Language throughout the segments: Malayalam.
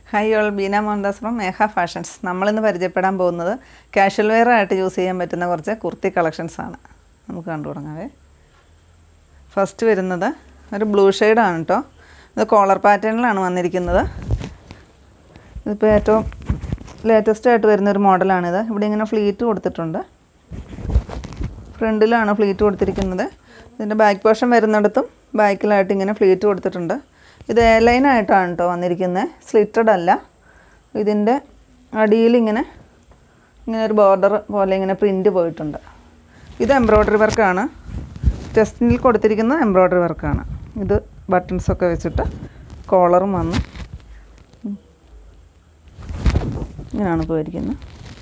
hi all Beena Mohandas from Megha fashions നമ്മളിന്ന് പരിചയപ്പെടാൻ പോകുന്നത് കാഷ്വൽ വെയർ ആയിട്ട് യൂസ് ചെയ്യാൻ പറ്റുന്ന കുറച്ച് കുർത്തി കളക്ഷൻസ് ആണ് നമുക്ക് കണ്ടു തുടങ്ങാവേ ഫസ്റ്റ് വരുന്നത് ഒരു ബ്ലൂ ഷെയ്ഡാണ് കേട്ടോ ഇത് കോളർ പാറ്റേണിലാണ് വന്നിരിക്കുന്നത് ഇതിപ്പോൾ ഏറ്റവും ലേറ്റസ്റ്റ് ആയിട്ട് വരുന്ന ഒരു മോഡലാണിത് ഇവിടെ ഇങ്ങനെ ഫ്ലീറ്റ് കൊടുത്തിട്ടുണ്ട് ഫ്രണ്ടിലാണ് ഫ്ലീറ്റ് കൊടുത്തിരിക്കുന്നത് ഇതിൻ്റെ ബാക്ക് പോർഷൻ വരുന്നിടത്തും ബാക്കിലായിട്ട് ഇങ്ങനെ ഫ്ലീറ്റ് കൊടുത്തിട്ടുണ്ട് ഇത് എ ലൈനായിട്ടാണ് കേട്ടോ വന്നിരിക്കുന്നത് സ്ലിറ്റഡ് അല്ല ഇതിൻ്റെ അടിയിൽ ഇങ്ങനെ ഇങ്ങനെ ഒരു ബോർഡർ പോലെ ഇങ്ങനെ പ്രിൻ്റ് പോയിട്ടുണ്ട് ഇത് എംബ്രോയ്ഡറി വർക്കാണ് ടെസ്റ്റിൽ കൊടുത്തിരിക്കുന്ന എംബ്രോയ്ഡറി വർക്കാണ് ഇത് ബട്ടൺസൊക്കെ വെച്ചിട്ട് കോളറും വന്ന് ഇങ്ങനെയാണ് പോയിരിക്കുന്നത്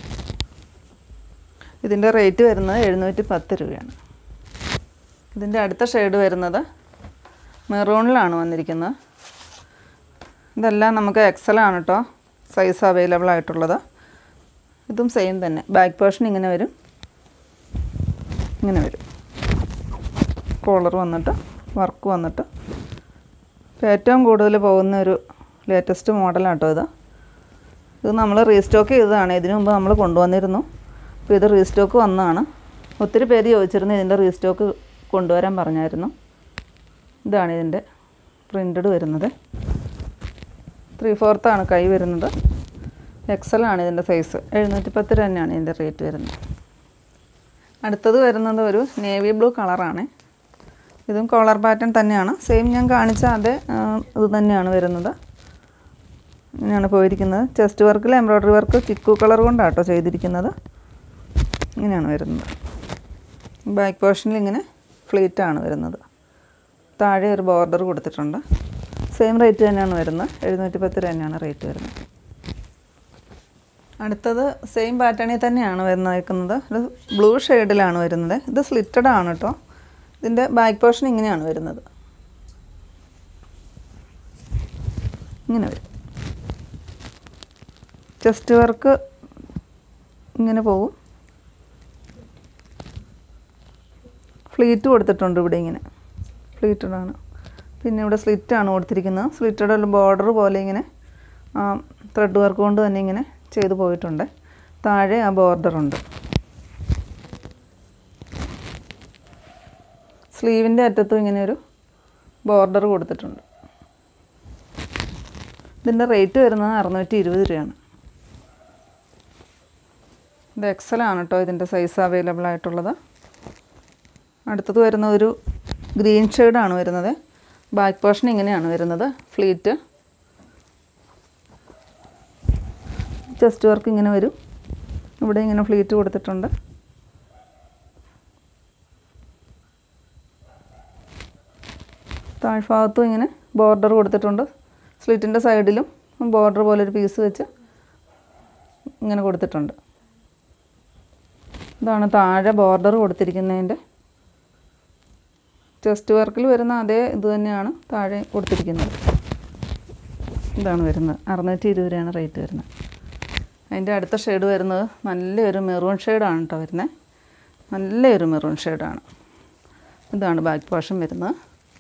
ഇതിൻ്റെ റേറ്റ് വരുന്നത് എഴുന്നൂറ്റി പത്ത് രൂപയാണ് ഇതിൻ്റെ അടുത്ത ഷെയ്ഡ് വരുന്നത് മെറൂണിലാണ് വന്നിരിക്കുന്നത് ഇതെല്ലാം നമുക്ക് എക്സൽ ആണ് കേട്ടോ സൈസ് അവൈലബിൾ ആയിട്ടുള്ളത് ഇതും സെയിം തന്നെ ബാക്ക് പോർഷൻ ഇങ്ങനെ വരും ഇങ്ങനെ വരും കോളർ വന്നിട്ട് വർക്ക് വന്നിട്ട് ഇപ്പോൾ ഏറ്റവും കൂടുതൽ പോകുന്ന ഒരു ലേറ്റസ്റ്റ് മോഡലാണ് കേട്ടോ ഇത് ഇത് നമ്മൾ റീസ്റ്റോക്ക് ചെയ്തതാണ് ഇതിനു മുമ്പ് നമ്മൾ കൊണ്ടുവന്നിരുന്നു അപ്പോൾ ഇത് റീസ്റ്റോക്ക് വന്നതാണ് ഒത്തിരി പേര് ചോദിച്ചിരുന്നു ഇതിൻ്റെ റീസ്റ്റോക്ക് കൊണ്ടുവരാൻ പറഞ്ഞായിരുന്നു ഇതാണ് ഇതിൻ്റെ പ്രിൻ്റഡ് വരുന്നത് ത്രീ ഫോർത്താണ് കൈ വരുന്നത് എക്സൽ ആണ് ഇതിൻ്റെ സൈസ് എഴുന്നൂറ്റി പത്ത് തന്നെയാണ് ഇതിൻ്റെ റേറ്റ് വരുന്നത് അടുത്തത് വരുന്നത് ഒരു നേവി ബ്ലൂ കളറാണ് ഇതും കോളർ പാറ്റേൺ തന്നെയാണ് സെയിം ഞാൻ കാണിച്ച അതേ ആ, ഇത് തന്നെയാണ് വരുന്നത് ഇങ്ങനെയാണ് പോയിരിക്കുന്നത് ചെസ്റ്റ് വർക്കിൽ എംബ്രോയ്ഡറി വർക്ക് ചിക്കു കളർ കൊണ്ടാണ് കേട്ടോ ചെയ്തിരിക്കുന്നത് ഇങ്ങനെയാണ് വരുന്നത് ബാക്ക് പോർഷനിൽ ഇങ്ങനെ ഫ്ലീറ്റ് ആണ് വരുന്നത് താഴെ ഒരു ബോർഡർ കൊടുത്തിട്ടുണ്ട് സെയിം റേറ്റ് തന്നെയാണ് വരുന്നത് എഴുന്നൂറ്റി പത്ത് രൂപ തന്നെയാണ് റേറ്റ് വരുന്നത് അടുത്തത് സെയിം പാറ്റേണിൽ തന്നെയാണ് വരുന്നേക്കുന്നത് ഇത് ബ്ലൂ ഷെയ്ഡിലാണ് വരുന്നത് ഇത് സ്ലിറ്റഡ് ആണ് കേട്ടോ ഇതിൻ്റെ ബാക്ക് പോർഷൻ ഇങ്ങനെയാണ് വരുന്നത് ഇങ്ങനെ വരും ചെസ്റ്റ് വർക്ക് ഇങ്ങനെ പോകും ഫ്ലീറ്റ് കൊടുത്തിട്ടുണ്ട് ഇവിടെ ഇങ്ങനെ ഫ്ലീറ്റഡ് ആണ് പിന്നെ ഇവിടെ സ്ലിറ്റ് ആണ് കൊടുത്തിരിക്കുന്നത് സ്ലിറ്റഡ് ബോർഡർ പോലെ ഇങ്ങനെ ത്രെഡ് വർക്ക് കൊണ്ട് തന്നെ ഇങ്ങനെ ചെയ്തു പോയിട്ടുണ്ട് താഴെ ആ ബോർഡർ ഉണ്ട് സ്ലീവിൻ്റെ അറ്റത്തും ഇങ്ങനെ ഒരു ബോർഡർ കൊടുത്തിട്ടുണ്ട് ഇതിൻ്റെ റേറ്റ് വരുന്നത് അറുന്നൂറ്റി ഇരുപത് രൂപയാണ് ഇത് എക്സലാണ് കേട്ടോ ഇതിൻ്റെ സൈസ് അവൈലബിൾ ആയിട്ടുള്ളത് അടുത്തത് വരുന്ന ഒരു ഗ്രീൻ ഷെയ്ഡാണ് വരുന്നത് ബാക്ക് പോർഷൻ ഇങ്ങനെയാണ് വരുന്നത് ഫ്ലീറ്റ് ചെസ്റ്റ് വർക്ക് ഇങ്ങനെ വരും ഇവിടെ ഇങ്ങനെ ഫ്ലീറ്റ് കൊടുത്തിട്ടുണ്ട് താഴ്ഭാഗത്തും ഇങ്ങനെ ബോർഡർ കൊടുത്തിട്ടുണ്ട് സ്ലിറ്റിൻ്റെ സൈഡിലും ബോർഡർ പോലെ ഒരു പീസ് വെച്ച് ഇങ്ങനെ കൊടുത്തിട്ടുണ്ട് ഇതാണ് താഴെ ബോർഡർ കൊടുത്തിരിക്കുന്നതിൻ്റെ ചെസ്റ്റ് വർക്കിൽ വരുന്ന അതേ ഇത് തന്നെയാണ് താഴെ കൊടുത്തിരിക്കുന്നത് ഇതാണ് വരുന്നത് അറുന്നൂറ്റി ഇരുപത് രൂപയാണ് റേറ്റ് വരുന്നത് അതിൻ്റെ അടുത്ത ഷെയ്ഡ് വരുന്നത് നല്ലൊരു മെറൂൺ ഷെയ്ഡാണ് കേട്ടോ വരുന്നത് നല്ലൊരു മെറൂൺ ഷെയ്ഡാണ് ഇതാണ് ബാക്ക് പോർഷൻ വരുന്നത്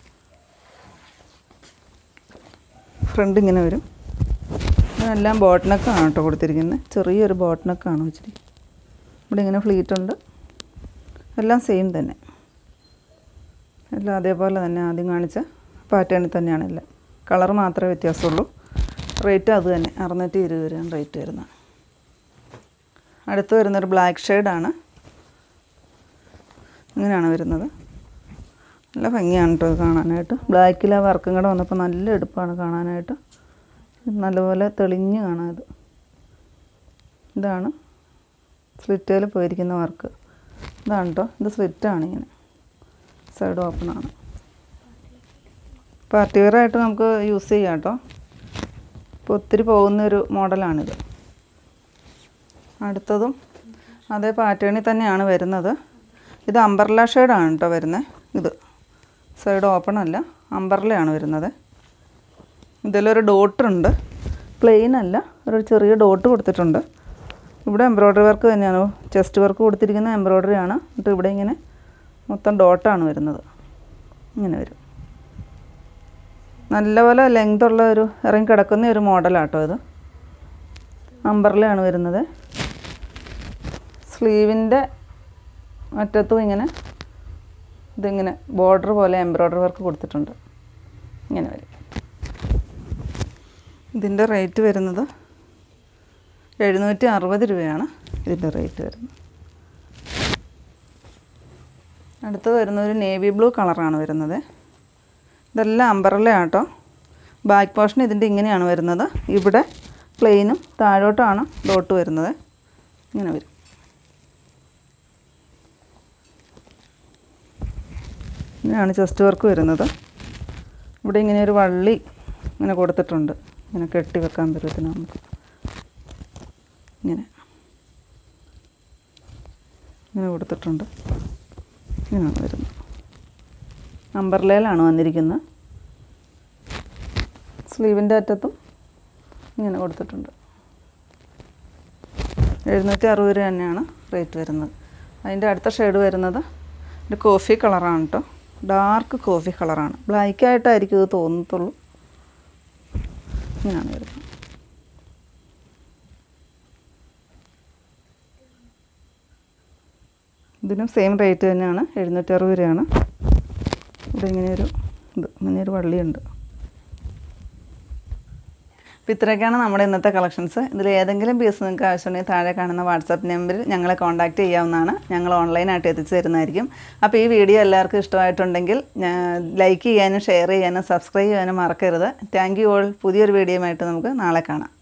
ഫ്രണ്ട് ഇങ്ങനെ വരും ഇതെല്ലാം ബോട്ടനക്കാണ് കേട്ടോ കൊടുത്തിരിക്കുന്നത് ചെറിയൊരു ബോട്ടനക്കാണ് വെച്ചിരിക്കുന്നത് ഇവിടെ ഇങ്ങനെ ഫ്ലീറ്റ് ഉണ്ട് എല്ലാം സെയിം തന്നെ എല്ലാം അതേപോലെ തന്നെ ആദ്യം കാണിച്ച പാറ്റേണിൽ തന്നെയാണ് എല്ലാം കളർ മാത്രമേ വ്യത്യാസമുള്ളൂ റേറ്റ് അത് തന്നെ അറുന്നൂറ്റി ഇരുപത് രൂപയാണ് റേറ്റ് വരുന്നത് അടുത്ത് വരുന്നൊരു ബ്ലാക്ക് ഷെയ്ഡാണ് ഇങ്ങനെയാണ് വരുന്നത് നല്ല ഭംഗിയാണ് കേട്ടോ ഇത് കാണാനായിട്ട് ബ്ലാക്കിൽ ആ വർക്കും കൂടെ വന്നപ്പോൾ നല്ല എടുപ്പാണ് കാണാനായിട്ട് ഇത് നല്ലപോലെ തെളിഞ്ഞ് കാണാം ഇത് ഇതാണ് സ്ലിറ്റയിൽ പോയിരിക്കുന്ന വർക്ക് ഇതാണ് കേട്ടോ ഇത് സ്ലിറ്റാണ് ഇങ്ങനെ സൈഡ് ഓപ്പൺ ആണ് പാർട്ടി വെയർ ആയിട്ട് നമുക്ക് യൂസ് ചെയ്യാം കേട്ടോ ഇപ്പോൾ ഒത്തിരി പോകുന്ന ഒരു മോഡലാണിത് അടുത്തതും അതേ പാറ്റേണിൽ തന്നെയാണ് വരുന്നത് ഇത് അമ്പർല ഷെയ്ഡാണ് കേട്ടോ വരുന്നത് ഇത് സൈഡ് ഓപ്പൺ അല്ല അമ്പർലയാണ് വരുന്നത് ഇതിലൊരു ഡോട്ടുണ്ട് പ്ലെയിൻ അല്ല ഒരു ചെറിയ ഡോട്ട് കൊടുത്തിട്ടുണ്ട് ഇവിടെ എംബ്രോയ്ഡറി വർക്ക് തന്നെയാണ് ചെസ്റ്റ് വർക്ക് കൊടുത്തിരിക്കുന്ന എംബ്രോയ്ഡറി ആണ് എന്നിട്ട് ഇവിടെ ഇങ്ങനെ മൊത്തം ഡോട്ടാണ് വരുന്നത് ഇങ്ങനെ വരും നല്ലപോലെ ലെങ്ത് ഉള്ള ഒരു ഇറങ്ങി കിടക്കുന്ന ഒരു മോഡലാട്ടോ ഇത് അമ്പറിലാണ് വരുന്നത് സ്ലീവിൻ്റെ അറ്റത്തും ഇങ്ങനെ ഇതിങ്ങനെ ബോർഡർ പോലെ എംബ്രോയ്ഡറി വർക്ക് കൊടുത്തിട്ടുണ്ട് ഇങ്ങനെ വരും ഇതിൻ്റെ റേറ്റ് വരുന്നത് എഴുന്നൂറ്റി അറുപത് രൂപയാണ് ഇതിൻ്റെ റേറ്റ് വരുന്നത് അടുത്തത് വരുന്നത് ഒരു നേവി ബ്ലൂ കളറാണ് വരുന്നത് ഇതെല്ലാം അമ്പറല ആട്ടോ ബാക്ക് പോർഷൻ ഇതിൻ്റെ ഇങ്ങനെയാണ് വരുന്നത് ഇവിടെ പ്ലെയിനും താഴോട്ടാണ് ഡോട്ട് വരുന്നത് ഇങ്ങനെ വരും ഇങ്ങനെയാണ് ചെസ്റ്റ് വർക്ക് വരുന്നത് ഇവിടെ ഇങ്ങനെ ഒരു വള്ളി ഇങ്ങനെ കൊടുത്തിട്ടുണ്ട് ഇങ്ങനെ കെട്ടി വെക്കാൻ പറ്റത്തിന് നമുക്ക് ഇങ്ങനെ ഇങ്ങനെ കൊടുത്തിട്ടുണ്ട് ഇങ്ങനെയാണ് വരുന്നത് അമ്പർലയിലാണ് വന്നിരിക്കുന്നത് സ്ലീവിൻ്റെ അറ്റത്തും ഇങ്ങനെ കൊടുത്തിട്ടുണ്ട് എഴുന്നൂറ്റി അറുപത് രൂപ തന്നെയാണ് റേറ്റ് വരുന്നത് അതിൻ്റെ അടുത്ത ഷെയ്ഡ് വരുന്നത് ഒരു കോഫി കളറാണ് കേട്ടോ ഡാർക്ക് കോഫി കളറാണ് ബ്ലാക്ക് ആയിട്ടായിരിക്കും ഇത് തോന്നത്തുള്ളൂ ഇങ്ങനെയാണ് വരുന്നത് ഇതിനും സെയിം റേറ്റ് തന്നെയാണ് എഴുന്നൂറ്റി അറുപത് രൂപയാണ് ഇവിടെ ഇങ്ങനെ ഒരു ഇത് ഇങ്ങനെ ഒരു വള്ളിയുണ്ട് അപ്പോൾ ഇത്രയൊക്കെയാണ് നമ്മുടെ ഇന്നത്തെ കളക്ഷൻസ് ഇതിൽ ഏതെങ്കിലും പീസ് നിങ്ങൾക്ക് ആവശ്യമുണ്ടെങ്കിൽ താഴെ കാണുന്ന വാട്സാപ്പ് നമ്പറിൽ ഞങ്ങളെ കോൺടാക്റ്റ് ചെയ്യാവുന്നതാണ് ഞങ്ങൾ ഓൺലൈനായിട്ട് എത്തിച്ചു തരുന്നതായിരിക്കും അപ്പോൾ ഈ വീഡിയോ എല്ലാവർക്കും ഇഷ്ടമായിട്ടുണ്ടെങ്കിൽ ലൈക്ക് ചെയ്യാനും ഷെയർ ചെയ്യാനും സബ്സ്ക്രൈബ് ചെയ്യാനും മറക്കരുത് താങ്ക് യു ഓൾ പുതിയൊരു വീഡിയോയുമായിട്ട് നമുക്ക് നാളെ കാണാം